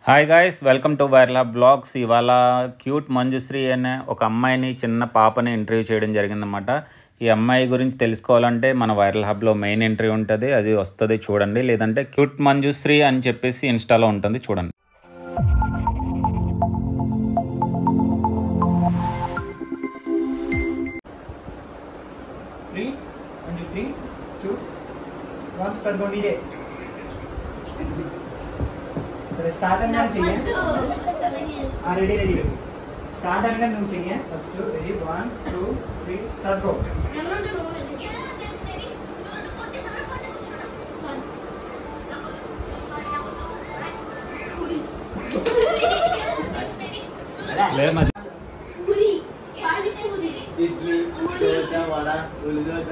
Hi guys welcome to viral hub blogs ఇవాళ cute Manjusri అనే ఒక అమ్మాయిని చిన్న పాపని ఇంటర్వ్యూ చేయడం జరిగిందన్నమాట ఈ అమ్మాయి గురించి తెలుసుకోవాలంటే మన వైరల్ హబ్లో మెయిన్ ఇంటర్వ్యూ ఉంటుంది అది వస్తుంది చూడండి లేదంటే క్యూట్ మంజుశ్రీ అని చెప్పేసి ఇన్స్టాలో ఉంటుంది చూడండి Three, one, two, three, two, one, start going day. సరే స్టార్ట్ అనగానే చెయ్యి రెడీ రెడీ స్టార్ట్ అనగానే నువ్వు చెయ్యి first ready one two three start go idli dosa vada ఉల్లి dosa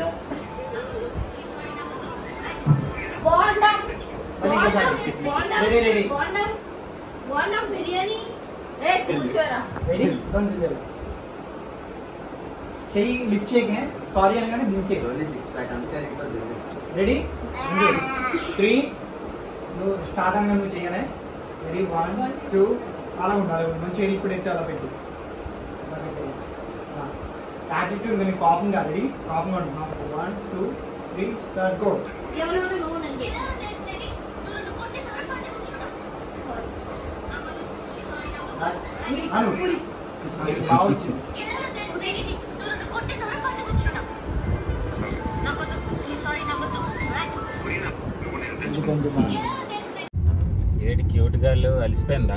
ready ready biryani ready one zero చెయ్యి లిఫ్ట్ చేయకే సారీ అనగానే దించే ఓన్లీ సిక్స్ ప్యాక్ అంతే అయిపోతుంది రెడీ త్రీ నువ్వు స్టార్ట్ అనగా నువ్వు చేయనే రెడీ వన్ టూ అలా ఉండాలి మంచిగా ఇప్పుడు ఎట్టి అలా పెట్టు యాటిట్యూడ్ కానీ కాపంగా రెడీ కాపంగా ఉంటుంది one two three start go ఏమన్నా నువ్వు నండి అను బాగా వచ్చింది ఇది కొంచెం బాగా. ఏంటి క్యూట్ గర్ల్ అలిసిపోయిందా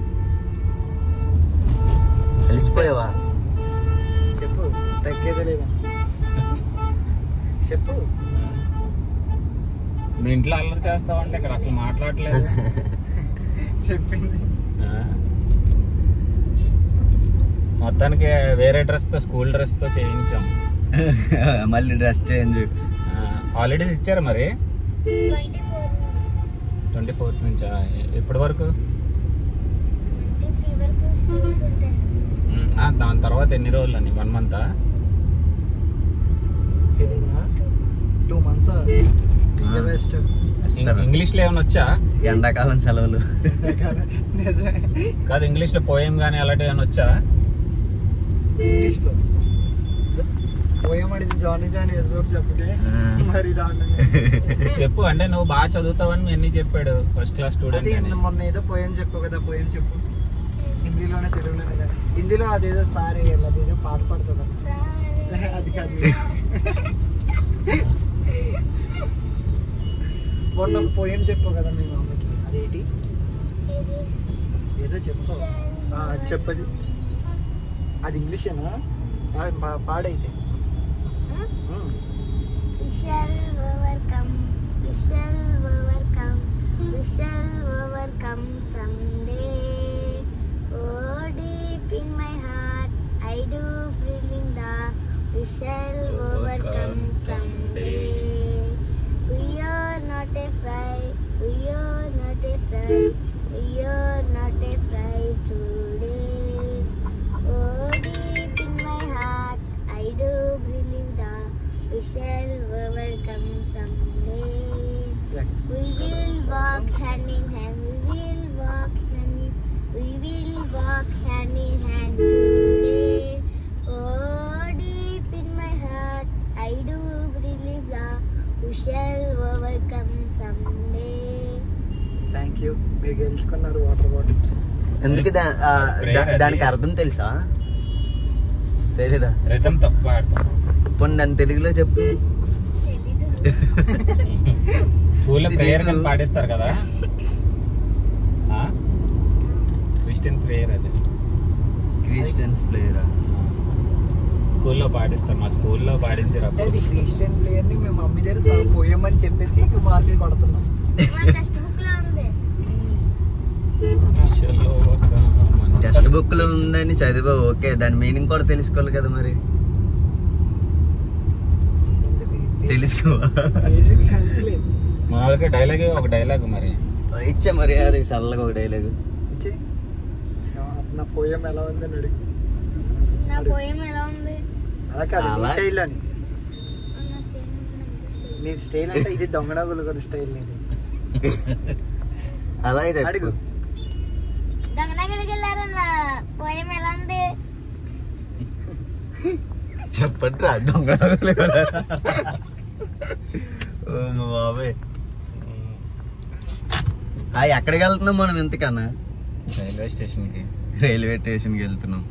కలిసిపోయావా చెప్పు తగ్గేదే లేదా చెప్పు మీ ఇంట్లో అల్లరి చేస్తావంటే ఇక్కడ అసలు మాట్లాడలేదు చెప్పింది ఆ. మొత్తానికి వేరే డ్రెస్తో స్కూల్ డ్రెస్తో చేయించాం మళ్ళీ డ్రెస్ చేంజ్ హాలిడేస్ ఇచ్చారు మరి ట్వంటీ ఫోర్త్ నుంచా ఎప్పటి వరకు ఉమ్, ఆ, దాని తర్వాత ఎన్ని రోజులు అని వన్ మంతా తెలీదా టూ మంత్స్ బెస్ట్ ఇంగ్లీష్లో ఏమైనా వచ్చా ఎండాకాలం సెలవులు నిజమే కాదు ఇంగ్లీష్లో పోయం కానీ అలాంటివి ఏమైనా వచ్చా ఇంగ్లీష్లో పోయం అడిగి జానీ జానీ ఎస్బోక్ చెప్పుకే మరి దారుణంగా చెప్పు అంటే నువ్వు బాగా చదువుతావని మీ అన్ని చెప్పాడు ఫస్ట్ క్లాస్ స్టూడెంట్ అది అని మొన్న ఏదో పోయం చెప్పు కదా పోయం చెప్పు హిందీలోనే తెలుగులోనే కదా హిందీలో అదేదో సారీ అదేదో పాట పాడుతుంది కదా అది కాదు మొన్న పోయం చెప్పు కదా మీ మమ్మీకి అదేంటి ఏదో చెప్పు ఆ, చెప్పది అది ఇంగ్లీషేనా ఆ, పా- పాడైతే um. We shall overcome. We shall overcome. We shall overcome someday. Oh, deep in my heart, I do believe that we shall overcome someday. We are not afraid. We are not afraid. We are not afraid today. Oh, deep in my heart, I do believe that we shall overcome someday. We will walk hand in hand. We will walk hand in. We will walk hand in hand today. Oh, deep in my heart, I do believe that we shall overcome someday. Thank you మీరు గెలుచుకున్నారు water bottle ఎందుకు దా- ఆ, దా- దానికి అర్థం తెలుసా తెలీదా రితం తప్పు పాడతాం పోనీ దాని తెలుగులో చెప్పు తెలీదు స్కూల్లో ప్రేయర్ కింద పాటిస్తారు కదా క్రిస్టియన్ ప్రేయర్ అది క్రిస్టియన్స్ ప్లేయరా స్కూల్లో పాటిస్తారు మా స్కూల్లో పాడించారు అంటే అప్పుడు అది క్రిస్టియన్ ప్లేయర్ ని మేము మమ్మీ దగ్గర పోయమని చెప్పేసి మార్కులు పడుతున్నాం మన టెక్స్ట్ బుక్ లో ఉంది విషయంలో ఒక మంచి- టెక్స్ట్ బుక్ లో ఉందని చదివా ఓకే దాని మీనింగ్ కూడా తెలుసుకోవాలి కదా మరి తెలుసుకోవా బేసిక్ సైన్స్ లేదు మామూలుగా డైలాగ్ ఒక డైలాగ్ మరి ఇచ్చే మరి అది చల్లగా ఒక డైలాగ్ ఇచ్చి నా పోయం ఎలా ఉందని అడిగి నా పోయం ఎలా ఉంది అలా కాదు నీ అలా- స్టైల్ అని నా స్టైల్ స్టైల్ నీ స్టైల్ అంటే ఇది దొంగనగులు కూడా స్టైల్ నీది అలాగే అడుగు చెప్పు చెప్పండి రా దొంగ ఓ మా బాబాయ్ ఆ ఎక్కడికి వెళ్తున్నాం మనం ఇంతకన్నా రైల్వే స్టేషన్కి రైల్వే స్టేషన్కి వెళ్తున్నాం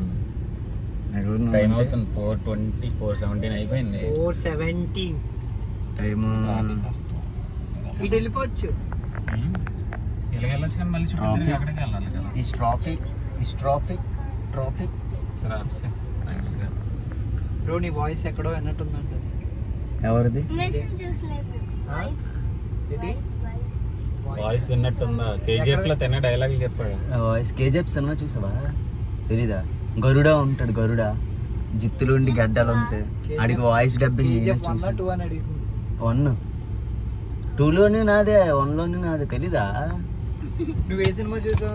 టైం అవుతుంది ఫోర్ ట్వంటీ ఫోర్ సెవెంటీన్ అయిపోయింది ఫోర్ సెవెంటీ టైము ఇటు వెళ్ళిపోవచ్చు ఇలా వెళ్ళొచ్చు కానీ మళ్ళీ చుట్టూ తిరిగి అక్కడికి వెళ్ళాలి కదా ఈ ట్రాఫిక్ ఈ ట్రాఫిక్ ట్రాఫిక్ సరే ఆఫీసే బ్రో నీ వాయిస్ ఎక్కడో విన్నట్టుందంట ఎవరిది మెసేజ్ చూసలేదు వాయిస్ ఇది వాయిస్ వాయిస్ వాయిస్ విన్నట్టుందా కేజీఎఫ్ లో తినే డైలాగ్ చెప్పాడు వాయిస్ కేజీఎఫ్ సినిమా చూసావా తెలీదా గరుడ ఉంటాడు గరుడ జిత్తులు ఉండి గడ్డలు ఉంటాయి ఆడికి వాయిస్ డబ్బింగ్ నేనే వన్ చూసాను టూ అని అడిగింది వన్ టూలోనే నాదే వన్లోనే నాదే తెలీదా నువ్వు ఏ సినిమా చూసావు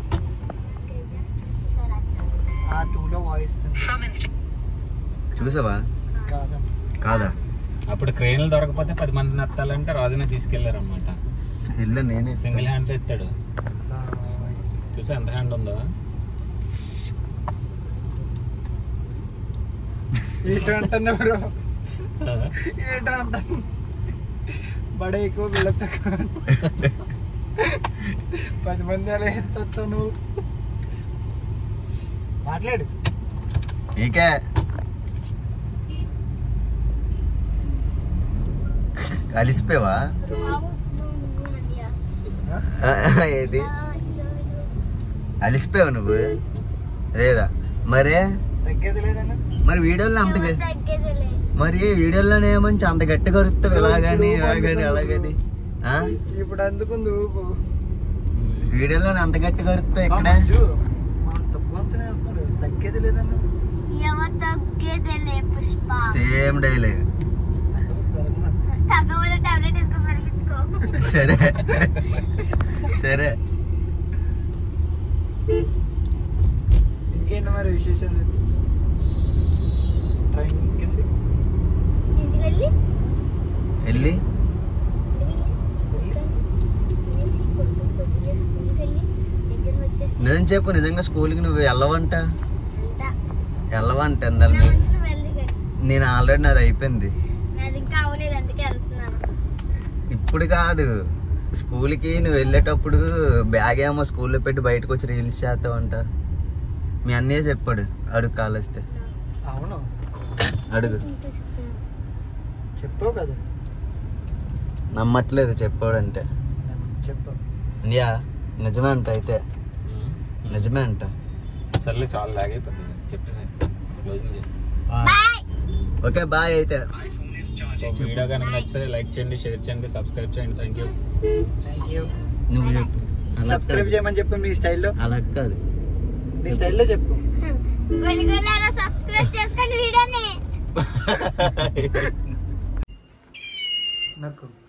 చూసారా ఆ టూలో వాయిస్ చూసావా కాదా కాదా అప్పుడు క్రెయిన్లు దొరకపోతే పది మందిని ఎత్తాలంటే రాజునే తీసుకెళ్లారు అనమాట ఇల్లు నేనే సింగిల్ హ్యాండ్ ఎత్తాడు ఆ, చూసా ఎంత హ్యాండ్ ఉందో ఏంటో అంటున్నా బ్రో ఏంటో అంటాను బడే ఎక్కువ పిల్లతో పది మంది అలా ఎత్తావు నువ్వు మాట్లాడు నీకే కలిసిపోయావా బాబు నువ్వు నందియా ఏంటి అలిసిపోయావు నువ్వు లేదా మరే తగ్గేది లేదన్నా మరి వీడియోలో అంత గ- తగ్గేదిలే మరి వీడియోలోనే మంచి అంత గట్టిగా కొరుతావు ఇలాగని ఇలాగని అలాగని ఆ? ఇప్పుడు అందుకు నువ్వు వీడియోలోనే అంత గట్టిగా కొరుతావు ఇక్కడ మంజు మా తప్పు అంతనే వేస్తున్నాడు తగ్గేది లేదన్నా ఎవరు తగ్గేదిలే పుష్ప సేమ్ డైలాగ్ తగ్గబోతే టాబ్లెట్ వేసుకొని పరిగించుకో సరే సరే ఇంకేంటి మరి విశేషాలు ట్రైన్ ఎక్కేసి ఇంటికి వెళ్ళి వెళ్ళి ఇంటికి వెళ్ళి వచ్చాను తినేసి కొడుకు కొద్దిగా స్కూల్కి వెళ్ళి ఎగ్జామ్ వచ్చేసి నిజం చెప్పు నిజంగా స్కూల్కి నువ్వు వెళ్ళవంట అంతా వెళ్ళవంట నా ఎందాలి వంతు నువ్వు వెళ్ళి కానీ నేను ఆల్రెడీ నాది అయిపోయింది నాది ఇంకా అవ్వలేదు అందుకే వెళ్తున్నాను ఇప్పుడు కాదు స్కూల్కి నువ్వు వెళ్ళేటప్పుడు బ్యాగ్ ఏమో స్కూల్లో పెట్టి బయటకు వచ్చి రీల్స్ చేస్తావంట మీ అన్నయ్య చెప్పాడు అడుగు కాలేస్తే అవును అడుగు నీతో చెప్తున్నాను చెప్పావు కదా నమ్మట్లేదు చెప్పాడంటే చెప్పావు అన్నయ్య నిజమే అంట అయితే నిజమే అంట సర్లే చాలా లాగ్ అయిపోతుంది చెప్పేసి క్లోజింగ్ చేసి బాయ్ ఓకే బాయ్ అయితే సో వీడియో కనుక నచ్చితే లైక్ చేయండి షేర్ చేయండి సబ్స్క్రైబ్ చేయండి థ్యాంక్ యూ థ్యాంక్ యూ నువ్వు చెప్పు అలా సబ్స్క్రైబ్ కాదు. చేయమని చెప్పు మీ స్టైల్లో అలా కాదు మీ స్టైల్లో చెప్పు గొలిగొల్లారా సబ్స్క్రైబ్ చేసుకోండి వీడియోని నాకు